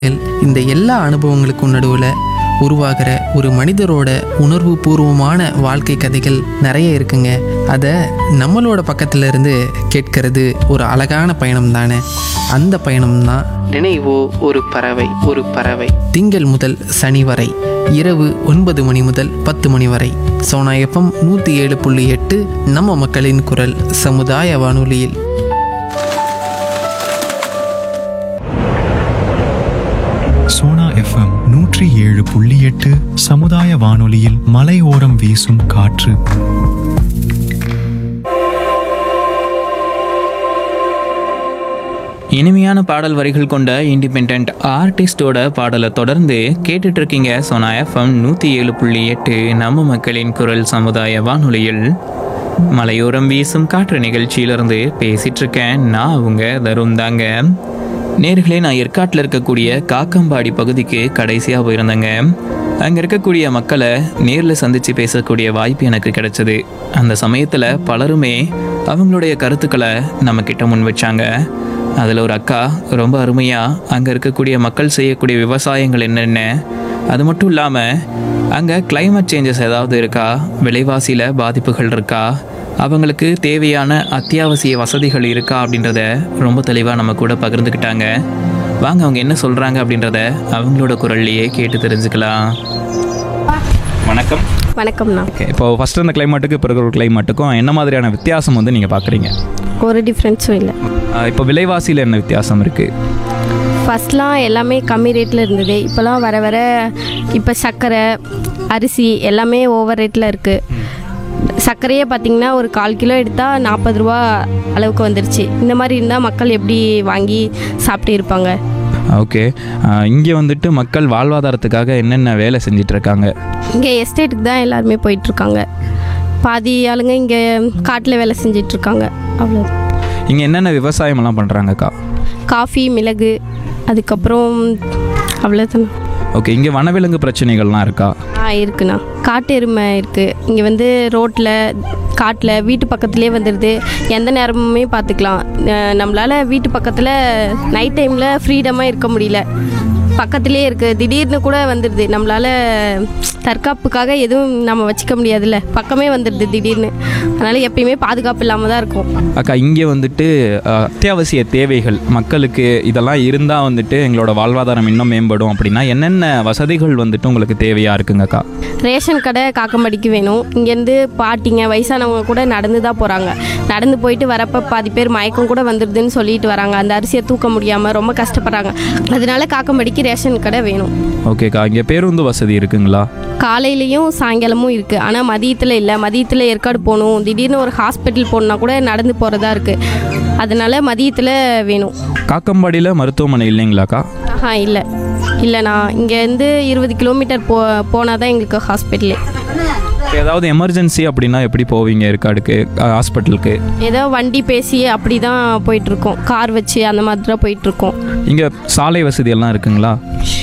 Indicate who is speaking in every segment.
Speaker 1: இந்த எல்லா அனுபவங்களுக்கும் நடுவில் உருவாகிற ஒரு மனிதரோட உணர்வு பூர்வமான வாழ்க்கை கதைகள் நிறைய இருக்குங்க அதை நம்மளோட பக்கத்துல இருந்து கேட்கறது ஒரு அழகான பயணம் தானே அந்த பயணம் தான் நினைவோ ஒரு பறவை ஒரு பறவை திங்கள் முதல் சனி வரை இரவு ஒன்பது மணி முதல் பத்து மணி வரை சோனா எஃப்எம் நூற்றி ஏழு புள்ளி எட்டு நம்ம மக்களின் குரல் சமுதாய வானொலியில்
Speaker 2: சோனா எஃப்எம் நூற்றி ஏழு புள்ளி எட்டு சமுதாய வானொலியில் மலையோரம் வீசும் காற்று
Speaker 3: இனிமையான பாடல் வரிகள் கொண்ட இண்டிபெண்ட் ஆர்டிஸ்டோட பாடலை தொடர்ந்து கேட்டுட்டு இருக்கீங்க சோனா எஃப்எம் நூற்றி ஏழு புள்ளி எட்டு நம்ம மக்களின் குரல் சமுதாய வானொலியில் மலையோரம் வீசும் காற்று நிகழ்ச்சியிலிருந்து பேசிட்டு இருக்கேன் நான் அவங்க தருண் தாங்க நேர்களே நான் ஏற்காட்டில் இருக்கக்கூடிய காக்கம்பாடி பகுதிக்கு கடைசியாக போயிருந்தேங்க அங்கே இருக்கக்கூடிய மக்களை நேரில் சந்தித்து பேசக்கூடிய வாய்ப்பு எனக்கு கிடைச்சது அந்த சமயத்தில் பலருமே அவங்களுடைய கருத்துக்களை நம்மக்கிட்ட முன் வச்சாங்க அதில் ஒரு அக்கா ரொம்ப அருமையாக அங்கே இருக்கக்கூடிய மக்கள் செய்யக்கூடிய விவசாயங்கள் என்னென்ன அது மட்டும் இல்லாமல் அங்கே climate சேஞ்சஸ் ஏதாவது இருக்கா விலைவாசியில் பாதிப்புகள் இருக்கா அவங்களுக்கு தேவையான அத்தியாவசிய வசதிகள் இருக்கா அப்படின்றத ரொம்ப தெளிவாக நம்ம கூட பகிர்ந்துக்கிட்டாங்க வாங்க அவங்க என்ன சொல்கிறாங்க அப்படின்றத அவங்களோட குரல்லையே கேட்டு தெரிஞ்சுக்கலாம் வணக்கம்
Speaker 4: வணக்கம்ண்ணா
Speaker 3: ஓகே இப்போ ஃபஸ்ட்டு அந்த கிளைமேட்டுக்கு இப்போ இருக்கிற கிளைமேட்டுக்கும் என்ன மாதிரியான வித்தியாசம் வந்து நீங்கள் பார்க்குறீங்க
Speaker 4: ஒரு டிஃப்ரென்ஸும் இல்லை
Speaker 3: இப்போ விலைவாசியில் என்ன வித்தியாசம் இருக்குது
Speaker 4: ஃபஸ்ட்லாம் எல்லாமே கம்மி ரேட்டில் இருந்தது இப்போலாம் வர வர இப்போ சர்க்கரை அரிசி எல்லாமே ஓவர் ரேட்டில் இருக்குது சர்க்கரையே பார்த்தீங்கன்னா ஒரு கால் கிலோ எடுத்தால் நாற்பது ரூபா அளவுக்கு வந்துருச்சு இந்த மாதிரி இருந்தால் மக்கள் எப்படி வாங்கி சாப்பிட்டு இருப்பாங்க
Speaker 3: ஓகே இங்கே வந்துட்டு மக்கள் வாழ்வாதாரத்துக்காக என்னென்ன வேலை செஞ்சுட்டு இருக்காங்க
Speaker 4: இங்கே எஸ்டேட்டுக்கு தான் எல்லாருமே போயிட்டுருக்காங்க பாதி ஆளுங்க இங்கே காட்டில் வேலை செஞ்சிட்ருக்காங்க அவ்வளோ
Speaker 3: இங்கே என்னென்ன விவசாயமெல்லாம் பண்ணுறாங்கக்கா
Speaker 4: காஃபி மிளகு அதுக்கப்புறம் அவ்வளோதாண்ணா
Speaker 3: ஓகே இங்கே வனவிலங்கு பிரச்சனைகள்லாம் இருக்கா
Speaker 4: ஆ இருக்குண்ணா காட்டு எருமை இருக்குது இங்கே வந்து ரோட்டில் காட்டில் வீட்டு பக்கத்துலேயே வந்துடுது எந்த நேரமுமே பார்த்துக்கலாம் அஹ் நம்மளால வீட்டு பக்கத்தில் நைட் டைமில் ஃப்ரீடமாக இருக்க முடியல பக்கத்துலேயே இருக்குது திடீர்னு கூட வந்துடுது நம்மளால தற்காப்புக்காக எதுவும் நம்ம வச்சுக்க முடியாதுல்ல பக்கமே வந்துடுது திடீர்னு அதனால் எப்பயுமே பாதுகாப்பு இல்லாமல் தான் இருக்கும்
Speaker 3: அக்கா இங்கே வந்துட்டு அஹ், அத்தியாவசிய தேவைகள் மக்களுக்கு இதெல்லாம் இருந்தால் வந்துட்டு எங்களோட வாழ்வாதாரம் இன்னும் மேம்படும் அப்படின்னா என்னென்ன வசதிகள் வந்துட்டு உங்களுக்கு தேவையாக இருக்குங்கக்கா
Speaker 4: ரேஷன் கடை காக்கம்படிக்கு வேணும் இங்கேருந்து பாட்டிங்க வயசானவங்க கூட நடந்து தான் போகிறாங்க நடந்து போயிட்டு வரப்ப பாதி பேர் மயக்கம் கூட வந்துடுதுன்னு சொல்லிட்டு வராங்க அந்த அரிசியை தூக்க முடியாமல் ரொம்ப கஷ்டப்படுறாங்க அதனால காக்கம்படிக்கு ரேஷன் கடை வேணும்
Speaker 3: ஓகேக்கா இங்கே பேருந்து வசதி இருக்குங்களா
Speaker 4: காலையிலையும் சாயங்காலமும் இருக்குது ஆனால் மதியத்தில் இல்லை மதியத்தில் ஏற்காடு போகணும் திடீர்னு ஒரு ஹாஸ்பிட்டல் போகணுன்னா கூட நடந்து போகிறதா இருக்குது அதனால மதியத்தில் வேணும்
Speaker 3: காக்கம்பாடியில் மருத்துவமனை இல்லைங்களாக்கா
Speaker 4: ஆஹா இல்லை இல்லைண்ணா இங்கேருந்து இருபது கிலோமீட்டர் போ போனால் தான் எங்களுக்கு ஹாஸ்பிட்டலே
Speaker 3: இப்போ ஏதாவது எமர்ஜென்சி அப்படின்னா எப்படி போவீங்க ஏற்காடுக்கு ஹாஸ்பிட்டலுக்கு
Speaker 4: ஏதோ வண்டி பேசி அப்படி தான் போயிட்டுருக்கோம் கார் வச்சு அந்த மாதிரி தான் போயிட்டுருக்கோம்
Speaker 3: இங்கே சாலை வசதி எல்லாம் இருக்குங்களா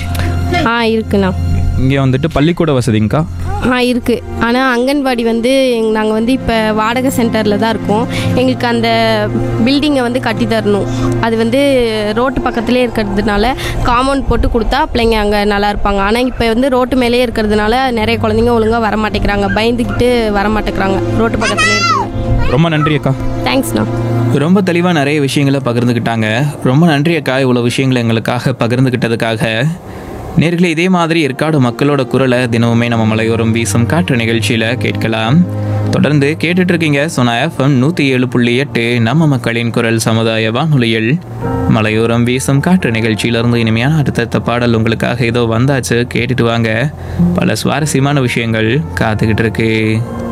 Speaker 4: ஆ இருக்குண்ணா
Speaker 3: இங்கே வந்துட்டு பள்ளிக்கூட வசதிங்கக்கா
Speaker 4: ஆ இருக்குது ஆனால் அங்கன்வாடி வந்து நாங்கள் வந்து இப்போ வாடகை சென்டரில் தான் இருக்கோம் எங்களுக்கு அந்த பில்டிங்கை வந்து கட்டி தரணும் அது வந்து ரோட்டு பக்கத்துலேயே இருக்கிறதுனால காம்பவுண்ட் போட்டு கொடுத்தா பிள்ளைங்க அங்கே நல்லா இருப்பாங்க ஆனால் இப்போ வந்து ரோட்டு மேலேயே இருக்கிறதுனால நிறைய குழந்தைங்க ஒழுங்காக வர மாட்டேங்கிறாங்க பயந்துக்கிட்டு வர மாட்டேங்கிறாங்க ரோட்டு பக்கத்துலேயே இருக்குங்க
Speaker 3: ரொம்ப நன்றி அக்கா
Speaker 4: தேங்க்ஸ்ண்ணா
Speaker 3: ரொம்ப தெளிவாக நிறைய விஷயங்களை பகிர்ந்துக்கிட்டாங்க ரொம்ப நன்றி அக்கா இவ்வளோ விஷயங்களை எங்களுக்காக பகிர்ந்துக்கிட்டதுக்காக நேர்களே இதே மாதிரி ஏற்காடு மக்களோட குரலை தினமுமே நம்ம மலையோரம் வீசும் காற்று நிகழ்ச்சியில் கேட்கலாம் தொடர்ந்து கேட்டுட்டு இருக்கீங்க சொன்ன எஃப்எம் நூற்றி ஏழு புள்ளி எட்டு நம்ம மக்களின் குரல் சமுதாய வானொலியில் மலையோரம் வீசும் காற்று நிகழ்ச்சியிலிருந்து இனிமையான அடுத்தடுத்த பாடல் உங்களுக்காக ஏதோ வந்தாச்சு கேட்டுட்டு வாங்க பல சுவாரஸ்யமான விஷயங்கள் காத்துக்கிட்டு இருக்கு